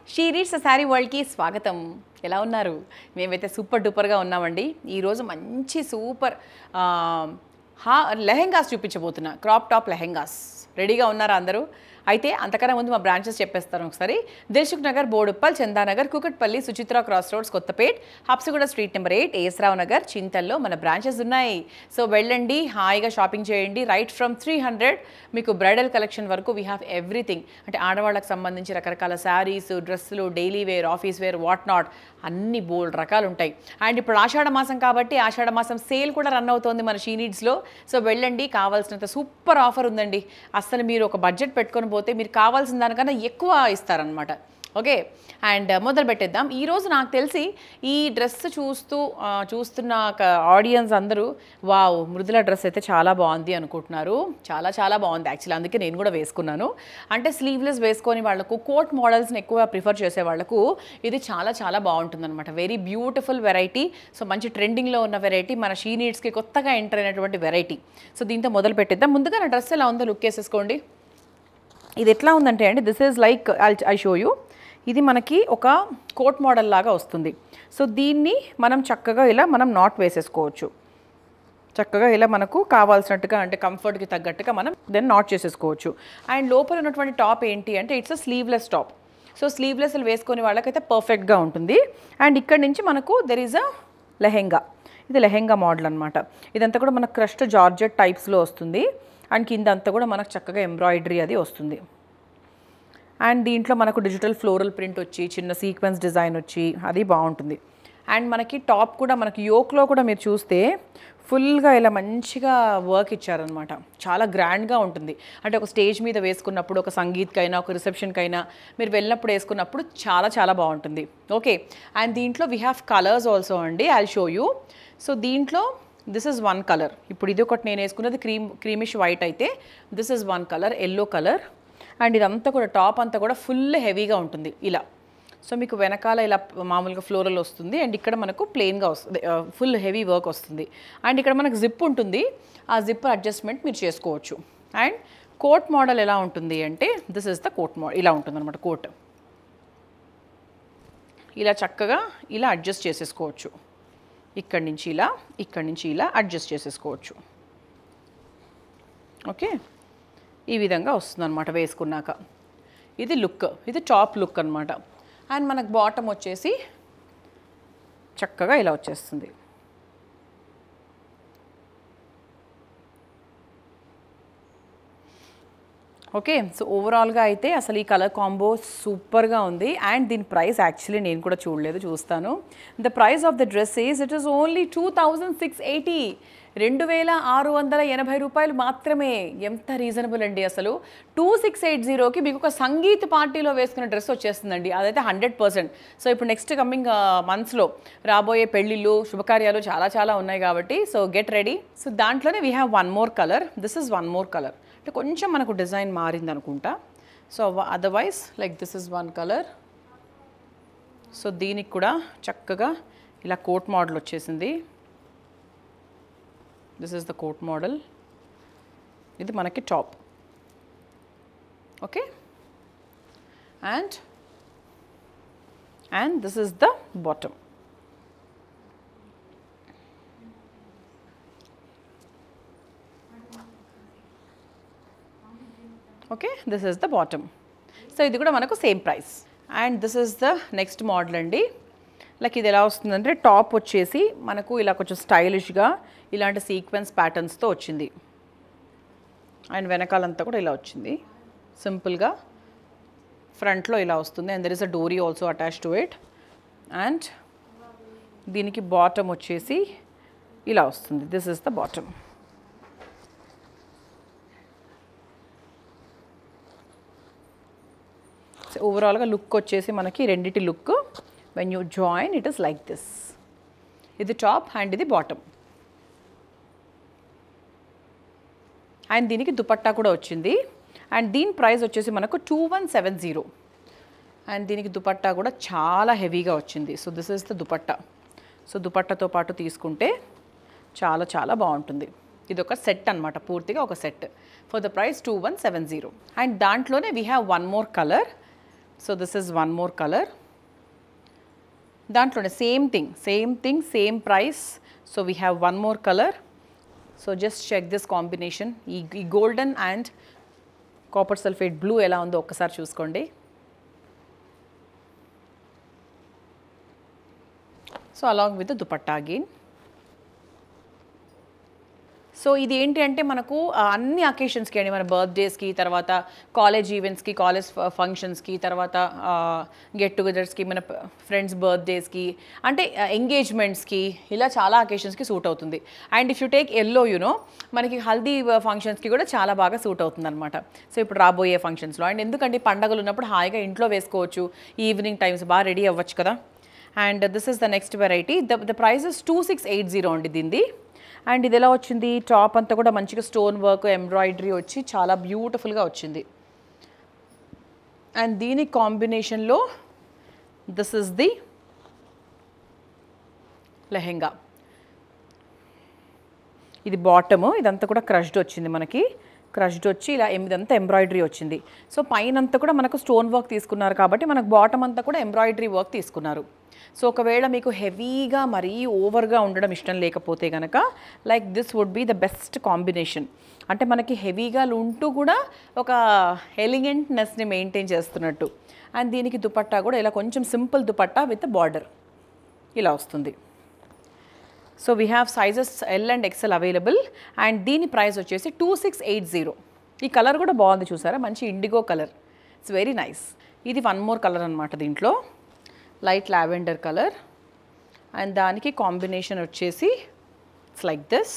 She reads sari వరల్డ్కి స్వాగతం ఎలా ఉన్నారు మేమైతే సూపర్ డూపర్గా ఉన్నామండి ఈరోజు మంచి సూపర్ ఆ, హా లెహెంగాస్ చూపించబోతున్నా క్రాప్ టాప్ లెహెంగాస్ రెడీగా ఉన్నారా అందరూ అయితే అంతకన్నా ముందు మా బ్రాంచెస్ చెప్పేస్తాను ఒకసారి Dilsukh Nagar Boduppal Chandanagar Kukatpally Suchitra cross roads Kothapet Habsiguda street number eight S Rao Nagar చింతల్లో మన బ్రాంచెస్ ఉన్నాయి సో వెళ్ళండి హాయిగా షాపింగ్ చేయండి రైట్ ఫ్రమ్ త్రీ హండ్రెడ్ మీకు బ్రైడల్ కలెక్షన్ వరకు వీ హ్యావ్ ఎవ్రీథింగ్ అంటే ఆడవాళ్ళకి సంబంధించి రకరకాల శారీస్ డ్రెస్సులు daily wear office wear what not అన్ని బోల్డ్ రకాలు ఉంటాయి అండ్ ఇప్పుడు ఆషాఢ మాసం కాబట్టి ఆషాఢ మాసం సేల్ కూడా రన్ అవుతోంది మన షీ నీడ్స్లో సో వెళ్ళండి కావాల్సినంత సూపర్ ఆఫర్ ఉందండి అసలు మీరు ఒక బడ్జెట్ పెట్టుకొని పోతే మీరు కావాల్సిన దానికన్నా ఎక్కువ ఇస్తారనమాట ఓకే అండ్ మొదలు పెట్టేద్దాం ఈరోజు నాకు తెలిసి ఈ డ్రెస్ చూస్తూ ఆ, చూస్తున్న ఆడియన్స్ అందరూ వావ్ మృదుల డ్రెస్ అయితే చాలా బాగుంది అనుకుంటున్నారు చాలా చాలా బాగుంది యాక్చువల్లీ అందుకే నేను కూడా వేసుకున్నాను అంటే స్లీవ్లెస్ వేసుకొని వాళ్ళకు కోట్ మోడల్స్ని ఎక్కువ ప్రిఫర్ చేసే వాళ్ళకు ఇది చాలా చాలా బాగుంటుంది అనమాట వెరీ బ్యూటిఫుల్ వెరైటీ సో మంచి ట్రెండింగ్లో ఉన్న వెరైటీ మన షీ నీడ్స్కి కొత్తగా ఎంటర్ అయినటువంటి వెరైటీ సో దీంతో మొదలు పెట్టేద్దాం ముందుగా నా డ్రెస్ ఎలా ఉందో లుక్ వేసేసుకోండి ఇది ఎట్లా ఉందంటే అండి this is like I show you ఇది మనకి ఒక కోట్ మోడల్ లాగా వస్తుంది సో దీన్ని మనం చక్కగా ఇలా మనం నాట్ వేసేసుకోవచ్చు చక్కగా ఇలా మనకు కావాల్సినట్టుగా అంటే కంఫర్ట్కి తగ్గట్టుగా మనం దెన్ నాట్ చేసేసుకోవచ్చు అండ్ లోపల ఉన్నటువంటి టాప్ ఏంటి అంటే it's a sleeveless top so sleeveless వేసుకొని వాళ్ళకైతే పర్ఫెక్ట్గా ఉంటుంది అండ్ ఇక్కడ నుంచి మనకు దెర్ ఈజ్ అ లెహెంగా ఇది లెహెంగా మోడల్ అనమాట ఇదంతా కూడా మనకు క్రస్ట్ జార్జెట్ టైప్స్లో వస్తుంది అండ్ కింద అంతా కూడా మనకు చక్కగా ఎంబ్రాయిడరీ అది వస్తుంది అండ్ దీంట్లో మనకు డిజిటల్ ఫ్లోరల్ ప్రింట్ వచ్చి చిన్న సీక్వెన్స్ డిజైన్ వచ్చి అది బాగుంటుంది అండ్ మనకి టాప్ కూడా మనకి యోక్లో కూడా మీరు చూస్తే ఫుల్గా ఇలా మంచిగా వర్క్ ఇచ్చారనమాట చాలా గ్రాండ్గా ఉంటుంది అంటే ఒక స్టేజ్ మీద వేసుకున్నప్పుడు ఒక సంగీత్కైనా ఒక రిసెప్షన్కైనా మీరు వెళ్ళినప్పుడు వేసుకున్నప్పుడు చాలా చాలా బాగుంటుంది ఓకే అండ్ దీంట్లో వీ హ్యావ్ కలర్స్ ఆల్సో అండి ఐ షో యూ సో దీంట్లో దిస్ ఇస్ వన్ కలర్ ఇప్పుడు ఇది ఒకటి నేను వేసుకున్నది క్రీమ్ క్రీమిష్ వైట్ అయితే this is one colour yellow colour and ఇదంతా కూడా టాప్ అంతా కూడా ఫుల్ హెవీగా ఉంటుంది ఇలా సో మీకు వెనకాల ఇలా మామూలుగా ఫ్లోరల్ వస్తుంది అండ్ ఇక్కడ మనకు ప్లెయిన్గా వస్తుంది ఫుల్ హెవీ వర్క్ వస్తుంది అండ్ ఇక్కడ మనకు జిప్ ఉంటుంది ఆ జిప్ అడ్జస్ట్మెంట్ మీరు చేసుకోవచ్చు అండ్ కోట్ మోడల్ ఎలా ఉంటుంది అంటే this is the coat model ఇలా ఉంటుంది అనమాట కోట్ ఇలా చక్కగా ఇలా అడ్జస్ట్ చేసేసుకోవచ్చు ఇక్కడి నుంచి ఇలా ఇక్కడి నుంచి ఇలా అడ్జస్ట్ చేసేసుకోవచ్చు ఓకే ఈ విధంగా వస్తుంది అనమాట వేసుకున్నాక ఇది లుక్ ఇది టాప్ లుక్ అనమాట అండ్ మనకు బాటమ్ వచ్చేసి చక్కగా ఇలా వచ్చేస్తుంది ఓకే సో ఓవరాల్గా అయితే అసలు ఈ కలర్ కాంబో సూపర్గా ఉంది అండ్ దీని ప్రైస్ యాక్చువల్లీ నేను కూడా చూడలేదు చూస్తాను the price of the dress is it is only two thousand six eighty రెండు వేల ఆరు వందల ఎనభై రూపాయలు మాత్రమే ఎంత రీజనబుల్ అండి అసలు టూ సిక్స్ ఎయిట్ జీరోకి మీకు ఒక సంగీత్ పార్టీలో వేసుకున్న డ్రెస్ వచ్చేస్తుందండి అదైతే హండ్రెడ్ పర్సెంట్ సో ఇప్పుడు నెక్స్ట్ కమింగ్ మంత్స్లో రాబోయే పెళ్ళిళ్ళు శుభకార్యాలు చాలా చాలా ఉన్నాయి కాబట్టి సో గెట్ రెడీ సో దాంట్లోనే we have one more colour this is one more colour అంటే కొంచెం మనకు డిజైన్ మారింది అనుకుంటా so otherwise like this is one colour so దీనికి కూడా చక్కగా ఇలా కోట్ మోడల్ వచ్చేసింది this is the coat model ఇది మనకి top okay and and this is the bottom okay this is the bottom so ఇది కూడా మనకు same price and this is the next model అండి లైక్ ఇది ఎలా వస్తుందంటే టాప్ వచ్చేసి మనకు ఇలా కొంచెం స్టైలిష్గా ఇలాంటి సీక్వెన్స్ ప్యాటర్న్స్తో వచ్చింది అండ్ వెనకాలంతా కూడా ఇలా వచ్చింది సింపుల్గా ఫ్రంట్లో ఇలా వస్తుంది and there is a dori also attach to it and దీనికి బాటమ్ వచ్చేసి ఇలా వస్తుంది this is the bottom so ఓవరాల్గా లుక్ వచ్చేసి మనకి రెండిటి look when you join it is like this ఇది టాప్ అండ్ ఇది బాటమ్ అండ్ దీనికి దుపట్టా కూడా వచ్చింది అండ్ దీని ప్రైస్ వచ్చేసి మనకు two one seven zero and దీనికి దుపట్టా కూడా చాలా హెవీగా వచ్చింది so this is the dupatta so దుపట్టాతో పాటు తీసుకుంటే చాలా చాలా బాగుంటుంది ఇది ఒక సెట్ అనమాట పూర్తిగా ఒక set for the price two one seven zero and దాంట్లోనే we have one more colour so this is one more colour దాంట్లోనే same thing same thing same price so we have one more colour so just check this combination ఈ ఈ golden and copper sulphate blue ఎలా ఉందో ఒక్కసారి చూసుకోండి so along with dupatta again so ఇది ఏంటి అంటే మనకు ఆ, అన్ని అకేషన్స్కి అండి మన బర్త్డేస్కి తర్వాత కాలేజ్ ఈవెంట్స్కి కాలేజ్ ఫంక్షన్స్కి తర్వాత గెట్ టుగెదర్స్కి మన ఫ్రెండ్స్ బర్త్డేస్కి అంటే ఎంగేజ్మెంట్స్కి ఇలా చాలా అకేషన్స్కి సూట్ అవుతుంది and if you take yellow you know మనకి హల్దీ ఫంక్షన్స్కి కూడా చాలా బాగా సూట్ అవుతుంది అనమాట సో ఇప్పుడు రాబోయే ఫంక్షన్స్లో అండ్ ఎందుకంటే పండగలు ఉన్నప్పుడు హాయిగా ఇంట్లో వేసుకోవచ్చు ఈవినింగ్ టైమ్స్ బాగా రెడీ అవ్వచ్చు కదా and this is the next variety the the price is two six eight zero అండి దీనిది అండ్ ఇది ఎలా వచ్చింది టాప్ అంతా కూడా మంచిగా స్టోన్ వర్క్ ఎంబ్రాయిడరీ వచ్చి చాలా బ్యూటిఫుల్గా వచ్చింది అండ్ దీని కాంబినేషన్లో దిస్ ఇస్ ది లెహెంగా ఇది బాటము ఇదంతా కూడా క్రష్డ్ వచ్చింది మనకి క్రష్డ్ వచ్చి ఇలా ఎం- ఇదంతా ఎంబ్రాయిడరీ వచ్చింది సో పైన అంతా కూడా మనకు స్టోన్ వర్క్ తీసుకున్నారు కాబట్టి మనకు బాటమ్ అంతా కూడా ఎంబ్రాయిడరీ వర్క్ తీసుకున్నారు సో ఒకవేళ మీకు హెవీగా మరీ ఓవర్గా ఉండడం ఇష్టం లేకపోతే కనుక like this would be the best combination అంటే మనకి హెవీగా ఉంటూ కూడా ఒక ఎలిగెంట్నెస్ని మెయింటైన్ చేస్తున్నట్టు అండ్ దీనికి దుపట్టా కూడా ఇలా కొంచెం సింపుల్ దుపట్టా విత్ బార్డర్ ఇలా వస్తుంది so we have sizes L and XL available and దీని ప్రైస్ వచ్చేసి టూ సిక్స్ ఎయిట్ జీరో ఈ కలర్ కూడా బాగుంది చూసారా మంచి indigo colour it's very nice ఇది వన్ మోర్ కలర్ అనమాట దీంట్లో లైట్ లావెండర్ కలర్ అండ్ దానికి కాంబినేషన్ వచ్చేసి it's like this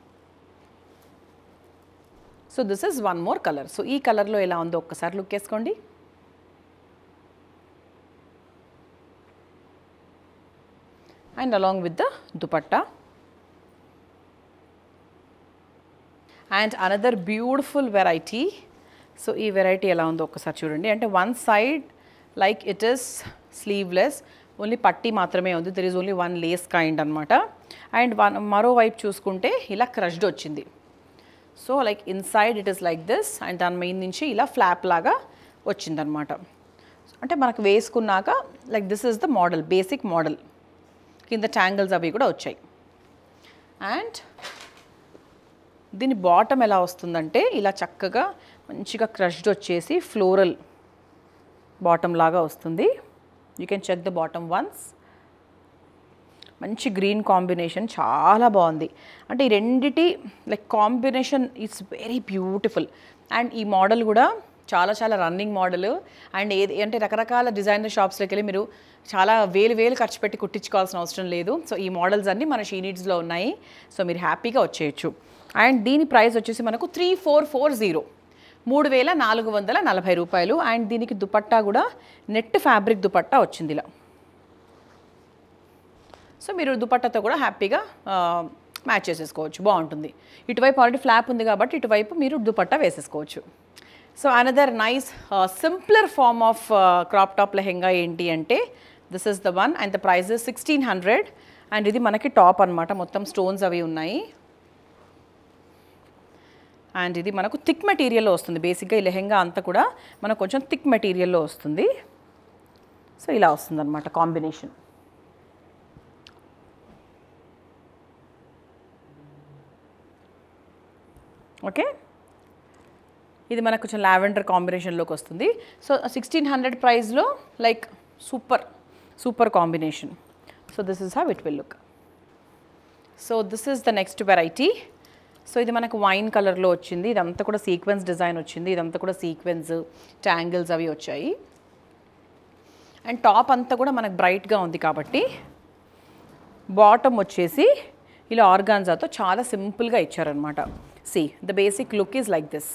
so this is one more colour so ఈ కలర్లో ఎలా ఉందో ఒక్కసారి లుక్ వేసుకోండి and along with the dupatta and another beautiful variety so ఈ వెరైటీ ఎలా ఉందో ఒక్కసారి చూడండి అంటే one side like it is sleeveless only పట్టీ మాత్రమే ఉంది there is only one lace kind అనమాట అండ్ వన్ మరోవైపు చూసుకుంటే ఇలా క్రష్డ్ వచ్చింది so like inside it is like this and దాని మెయిన్ నుంచి ఇలా ఫ్లాప్ లాగా వచ్చిందనమాట అంటే మనకు వేసుకున్నాక like this is the model basic model కింద ట్యాంగిల్స్ అవి కూడా వచ్చాయి అండ్ దీని బాటమ్ ఎలా వస్తుందంటే ఇలా చక్కగా మంచిగా క్రష్డ్ వచ్చేసి ఫ్లోరల్ బాటమ్ లాగా వస్తుంది you can check the bottom once మంచి గ్రీన్ కాంబినేషన్ చాలా బాగుంది అంటే ఈ రెండిటి like combination it's very beautiful and ఈ మోడల్ కూడా చాలా చాలా రన్నింగ్ మోడల్ అండ్ ఏది అంటే రకరకాల డిజైనర్ షాప్స్లోకి వెళ్ళి మీరు చాలా వేలు వేలు ఖర్చు పెట్టి కుట్టించుకోవాల్సిన అవసరం లేదు సో ఈ మోడల్స్ అన్నీ మన షీ నీడ్స్లో ఉన్నాయి సో మీరు హ్యాపీగా వచ్చేయచ్చు అండ్ దీని ప్రైస్ వచ్చేసి మనకు త్రీ ఫోర్ ఫోర్ జీరో మూడు వేల నాలుగు వందల నలభై రూపాయలు అండ్ దీనికి దుపట్టా కూడా నెట్ ఫ్యాబ్రిక్ దుపట్టా వచ్చింది ఇలా సో మీరు దుపట్టాతో కూడా హ్యాపీగా మ్యాచ్ చేసేసుకోవచ్చు బాగుంటుంది ఇటువైపు ఆల్రెడీ ఫ్లాప్ ఉంది కాబట్టి ఇటువైపు మీరు దుపట్టా వేసేసుకోవచ్చు so another nice simpler form of crop top lehenga ఏంటి అంటే this is the one and the price sixteen hundred and ఇది మనకి టాప్ అన్నమాట మొత్తం స్టోన్స్ అవి ఉన్నాయి అండ్ ఇది మనకు థిక్ మెటీరియల్లో వస్తుంది బేసిక్గా ఈ లెహెంగా అంతా కూడా మనకు కొంచెం థిక్ మెటీరియల్లో వస్తుంది సో ఇలా వస్తుంది అనమాట కాంబినేషన్ ఓకే ఇది మనకు కొంచెం లావెండర్ కాంబినేషన్లోకి వస్తుంది సో సిక్స్టీన్ హండ్రెడ్ ప్రైస్లో like super super combination so this is how it will look so this is the next variety so ఇది మనకు వైన్ కలర్లో వచ్చింది ఇదంతా కూడా సీక్వెన్స్ డిజైన్ వచ్చింది ఇదంతా కూడా సీక్వెన్స్ ట్యాంగిల్స్ అవి వచ్చాయి అండ్ టాప్ అంతా కూడా మనకు బ్రైట్గా ఉంది కాబట్టి బాటమ్ వచ్చేసి ఇలా ఆర్గాన్జాతో చాలా సింపుల్గా ఇచ్చారనమాట see the basic look is like this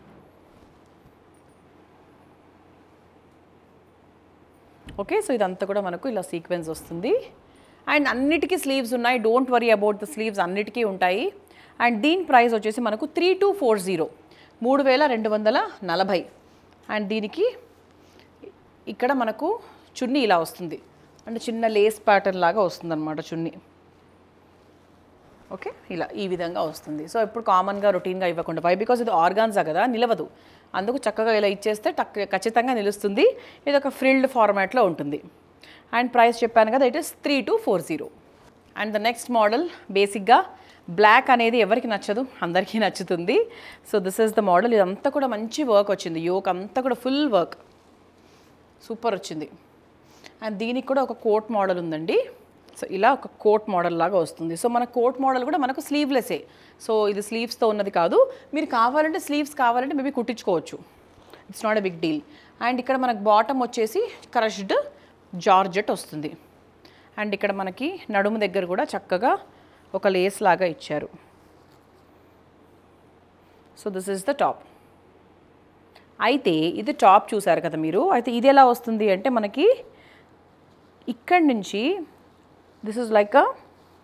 okay so ఇదంతా కూడా మనకు ఇలా సీక్వెన్స్ వస్తుంది అండ్ అన్నిటికీ స్లీవ్స్ ఉన్నాయి don't worry about the sleeves అన్నిటికీ ఉంటాయి అండ్ దీని ప్రైస్ వచ్చేసి మనకు త్రీ టూ ఫోర్ జీరో మూడు వేల రెండు వందల నలభై అండ్ దీనికి ఇక్కడ మనకు చున్నీ ఇలా వస్తుంది అంటే చిన్న లేస్ ప్యాటర్న్ లాగా వస్తుంది అనమాట చున్నీ ఓకే ఇలా ఈ విధంగా వస్తుంది సో ఇప్పుడు కామన్గా రొటీన్గా ఇవ్వకుండా వై బికాజ్ ఇది ఆర్గాన్జా కదా నిలవదు అందుకు చక్కగా ఇలా ఇచ్చేస్తే టక్ ఖచ్చితంగా నిలుస్తుంది ఇది ఒక ఫ్రిల్డ్ ఫార్మాట్లో ఉంటుంది అండ్ ప్రైస్ చెప్పాను కదా it is three two four zero and the next model బేసిక్గా బ్లాక్ అనేది ఎవరికి నచ్చదు అందరికీ నచ్చుతుంది so this is the model ఇదంతా కూడా మంచి వర్క్ వచ్చింది యోక్ అంతా కూడా ఫుల్ వర్క్ సూపర్ వచ్చింది అండ్ దీనికి కూడా ఒక కోట్ మోడల్ ఉందండి సో ఇలా ఒక కోట్ మోడల్ లాగా వస్తుంది సో మన కోట్ మోడల్ కూడా మనకు స్లీవ్లెస్సే సో ఇది స్లీవ్స్తో ఉన్నది కాదు మీరు కావాలంటే స్లీవ్స్ కావాలంటే మేబీ కుట్టించుకోవచ్చు it's not a big deal and ఇక్కడ మనకు బాటమ్ వచ్చేసి క్రష్డ్ జార్జెట్ వస్తుంది అండ్ ఇక్కడ మనకి నడుము దగ్గర కూడా చక్కగా ఒక లేస్ లాగా ఇచ్చారు so this is the top అయితే ఇది టాప్ చూసారు కదా మీరు అయితే ఇది ఎలా వస్తుంది అంటే మనకి ఇక్కడి నుంచి దిస్ ఇస్ లైక్ అ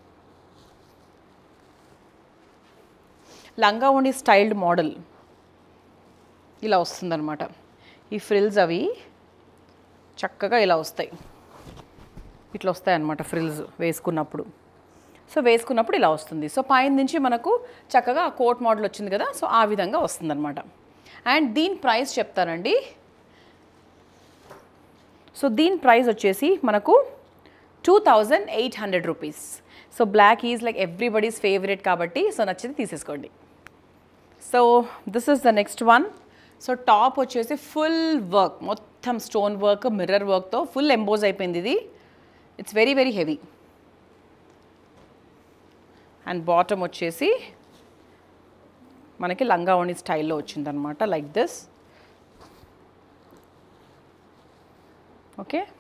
లంగా ఉండి స్టైల్డ్ మోడల్ ఇలా వస్తుందన్నమాట ఈ ఫ్రిల్స్ అవి చక్కగా ఇలా వస్తాయి ఇట్లా వస్తాయి అన్నమాట ఫ్రిల్స్ వేసుకున్నప్పుడు సో వేసుకున్నప్పుడు ఇలా వస్తుంది సో పైన నుంచి మనకు చక్కగా కోట్ మోడల్ వచ్చింది కదా సో ఆ విధంగా వస్తుందన్నమాట అండ్ దీని ప్రైస్ చెప్తానండి సో దీని ప్రైస్ వచ్చేసి మనకు two thousand eight hundred rupees so black is like everybody's favourite కాబట్టి సో నచ్చింది తీసేసుకోండి so this is the next one so top వచ్చేసి ఫుల్ వర్క్ మొత్తం స్టోన్ వర్క్ మిర్రర్ వర్క్తో ఫుల్ ఎంబోజ్ అయిపోయింది ఇది it's very very heavy and bottom వచ్చేసి మనకి లంగావణి స్టైల్లో వచ్చిందనమాట లైక్ దిస్ ఓకే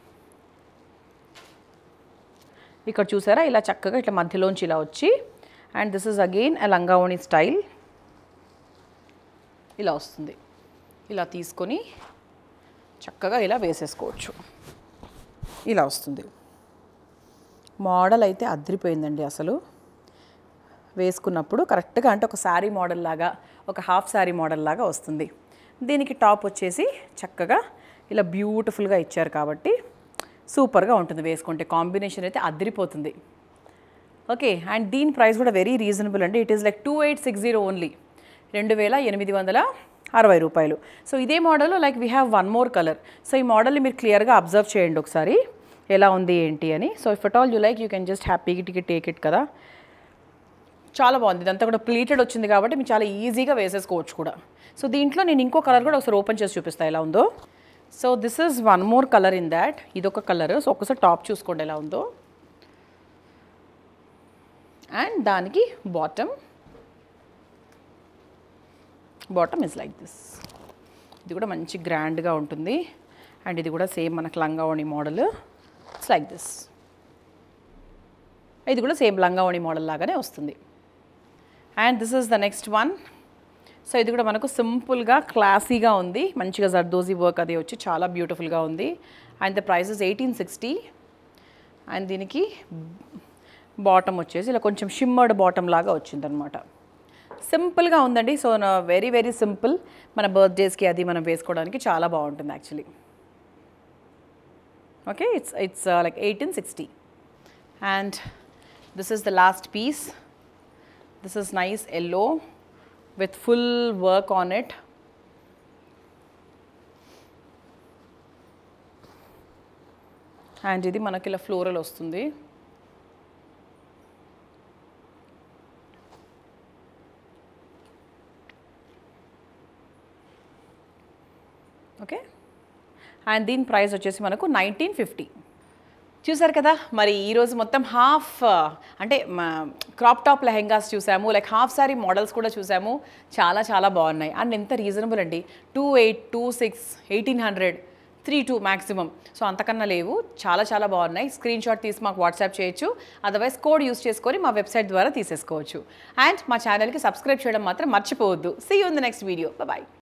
ఇక్కడ చూసారా ఇలా చక్కగా ఇట్లా మధ్యలోంచి ఇలా వచ్చి and this is again a లంగావణి స్టైల్ ఇలా వస్తుంది ఇలా తీసుకొని చక్కగా ఇలా వేసేసుకోవచ్చు ఇలా వస్తుంది మోడల్ అయితే అదిరిపోయిందండి అసలు వేసుకున్నప్పుడు కరెక్ట్గా అంటే ఒక శారీ మోడల్ లాగా ఒక హాఫ్ శారీ మోడల్ లాగా వస్తుంది దీనికి టాప్ వచ్చేసి చక్కగా ఇలా బ్యూటిఫుల్గా ఇచ్చారు కాబట్టి సూపర్గా ఉంటుంది వేసుకుంటే కాంబినేషన్ అయితే అదిరిపోతుంది ఓకే అండ్ దీని ప్రైస్ కూడా వెరీ రీజనబుల్ అండి it is like two eight six zero only రెండు వేల ఎనిమిది వందల అరవై రూపాయలు సో ఇదే model like we have one more colour so ఈ మోడల్ని మీరు క్లియర్గా అబ్జర్వ్ చేయండి ఒకసారి ఎలా ఉంది ఏంటి అని so if at all you like you can just హ్యాపీగా టికెట్ టేక్ ఇట్ కదా చాలా బాగుంది ఇదంతా కూడా ప్లీటెడ్ వచ్చింది కాబట్టి మీరు చాలా ఈజీగా వేసేసుకోవచ్చు కూడా సో దీంట్లో నేను ఇంకో కలర్ కూడా ఒకసారి ఓపెన్ చేసి చూపిస్తాను ఎలా ఉందో so this is one more colour in that ఇదొక కలర్ సో ఒకసారి టాప్ చూసుకోండి ఎలా ఉందో అండ్ దానికి bottom bottom is like this ఇది కూడా మంచి గ్రాండ్గా ఉంటుంది అండ్ ఇది కూడా సేమ్ మనకు లంగావణి మోడల్ ఇట్స్ లైక్ దిస్ ఇది కూడా సేమ్ లంగావణి మోడల్ లాగానే వస్తుంది and this is the next one so ఇది కూడా మనకు సింపుల్గా క్లాసీగా ఉంది మంచిగా జర్దోజీ వర్క్ అది వచ్చి చాలా బ్యూటిఫుల్గా ఉంది and the prices eighteen sixty and దీనికి బాటమ్ వచ్చేసి ఇలా కొంచెం షిమ్మర్డ్ బాటమ్ లాగా వచ్చిందనమాట సింపుల్గా ఉందండి సో వెరీ వెరీ సింపుల్ మన బర్త్డేస్కి అది మనం వేసుకోవడానికి చాలా బాగుంటుంది actually okay it's it's like eighteen sixty and this is the last piece this is nice yellow with full work on it. And ఇది మనకి ఇలా ఫ్లోరల్ వస్తుంది ఓకే అండ్ దీని ప్రైస్ వచ్చేసి మనకు నైన్టీన్ ఫిఫ్టీ చూసారు కదా మరి ఈరోజు మొత్తం హాఫ్ అంటే క్రాప్ టాప్ లెహెంగాస్ చూసాము లైక్ హాఫ్ సారీ మోడల్స్ కూడా చూసాము చాలా చాలా బాగున్నాయి అండ్ ఎంత రీజనబుల్ అండి two eight two six eighteen hundred three two maximum so అంతకన్నా లేవు చాలా చాలా బాగున్నాయి స్క్రీన్ షాట్ తీసి మాకు వాట్సాప్ చేయొచ్చు అదర్వైజ్ కోడ్ యూస్ చేసుకొని మా వెబ్సైట్ ద్వారా తీసేసుకోవచ్చు అండ్ మా ఛానల్కి సబ్స్క్రైబ్ చేయడం మాత్రం మర్చిపోవద్దు see you in the next video bye